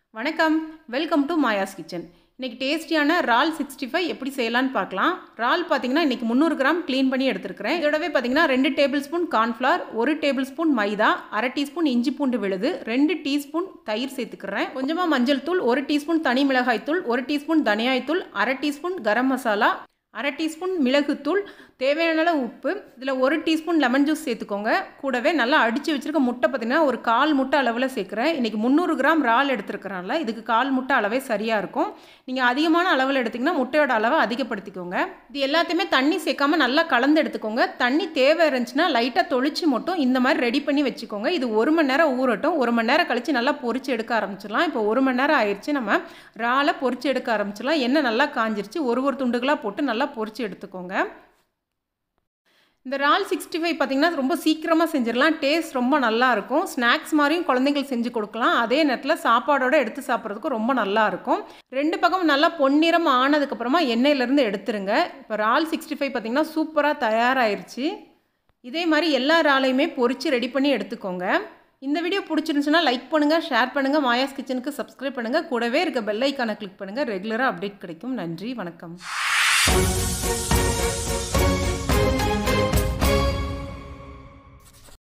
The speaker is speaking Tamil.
வணக்கம் வெல்கம் டு மாயாஸ் கிச்சன் இன்றைக்கி டேஸ்டியான ரால் சிக்ஸ்டி ஃபைவ் எப்படி செய்யலான்னு பார்க்கலாம் ரால் பார்த்தீங்கன்னா இன்றைக்கி முந்நூறு கிராம் க்ளீன் பண்ணி எடுத்துருக்கிறேன் இதோடவே பார்த்தீங்கன்னா ரெண்டு டேபிள் ஸ்பூன் கார்ன்ஃப்ளவர் ஒரு டேபிள் ஸ்பூன் மைதா அரை டீஸ்பூன் இஞ்சி பூண்டு விழுது ரெண்டு டீஸ்பூன் தயிர் சேர்த்துக்கிறேன் கொஞ்சமாக மஞ்சள் தூள் ஒரு டீஸ்பூன் தனி மிளகாய் தூள் ஒரு டீஸ்பூன் தனியாய் தூள் அரை டீஸ்பூன் கரம் மசாலா அரை டீஸ்பூன் மிளகுத்தூள் தேவையான அளவு உப்பு இதில் ஒரு டீஸ்பூன் லெமன் ஜூஸ் சேர்த்துக்கோங்க கூடவே நல்லா அடித்து வச்சுருக்க முட்டை பார்த்திங்கன்னா ஒரு கால் முட்டை அளவில் சேர்க்குறேன் இன்றைக்கி முந்நூறு கிராம் இறால் எடுத்துருக்கறனால இதுக்கு கால் முட்டை அளவே சரியாக இருக்கும் நீங்கள் அதிகமான அளவில் எடுத்திங்கன்னா முட்டையோட அளவை அதிகப்படுத்திக்கோங்க இது எல்லாத்தையுமே தண்ணி சேர்க்காம நல்லா கலந்து எடுத்துக்கோங்க தண்ணி தேவை இருந்துச்சுன்னா லைட்டாக தொளிச்சு மட்டும் இந்த மாதிரி ரெடி பண்ணி வச்சுக்கோங்க இது ஒரு மணி நேரம் ஊறட்டும் ஒரு மணி நேரம் கழித்து நல்லா பொரிச்சு எடுக்க ஆரம்பிச்சிடலாம் இப்போ ஒரு மணி நேரம் ஆயிடுச்சு நம்ம இறாலை பொரிச்சு எடுக்க ஆரம்பிச்சிடலாம் எண்ணெய் நல்லா காஞ்சிருச்சு ஒரு ஒரு துண்டுகளாக போட்டு நல்லா பொரிச்சு எடுத்துக்கோங்க இந்த இறால் சிக்ஸ்டி ஃபைவ் பார்த்திங்கன்னா ரொம்ப சீக்கிரமாக செஞ்சிடலாம் டேஸ்ட் ரொம்ப நல்லாயிருக்கும் ஸ்நாக்ஸ் மாதிரியும் குழந்தைங்களுக்கு செஞ்சு கொடுக்கலாம் அதே நேரத்தில் சாப்பாடோட எடுத்து சாப்பிட்றதுக்கும் ரொம்ப நல்லாயிருக்கும் ரெண்டு பக்கம் நல்லா பொன்னிறம் ஆனதுக்கப்புறமா எண்ணெயிலேருந்து எடுத்துருங்க இப்போ இறால் சிக்ஸ்டி ஃபைவ் பார்த்திங்கன்னா சூப்பராக தயாராகிருச்சு இதே மாதிரி எல்லா இறாலையுமே பொரித்து ரெடி பண்ணி எடுத்துக்கோங்க இந்த வீடியோ பிடிச்சிருந்துச்சுன்னா லைக் பண்ணுங்கள் ஷேர் பண்ணுங்கள் மாயாஸ் கிச்சனுக்கு சப்ஸ்கிரைப் பண்ணுங்கள் கூடவே இருக்க பெல் ஐக்கானை கிளிக் பண்ணுங்கள் ரெகுலராக அப்டேட் கிடைக்கும் நன்றி வணக்கம்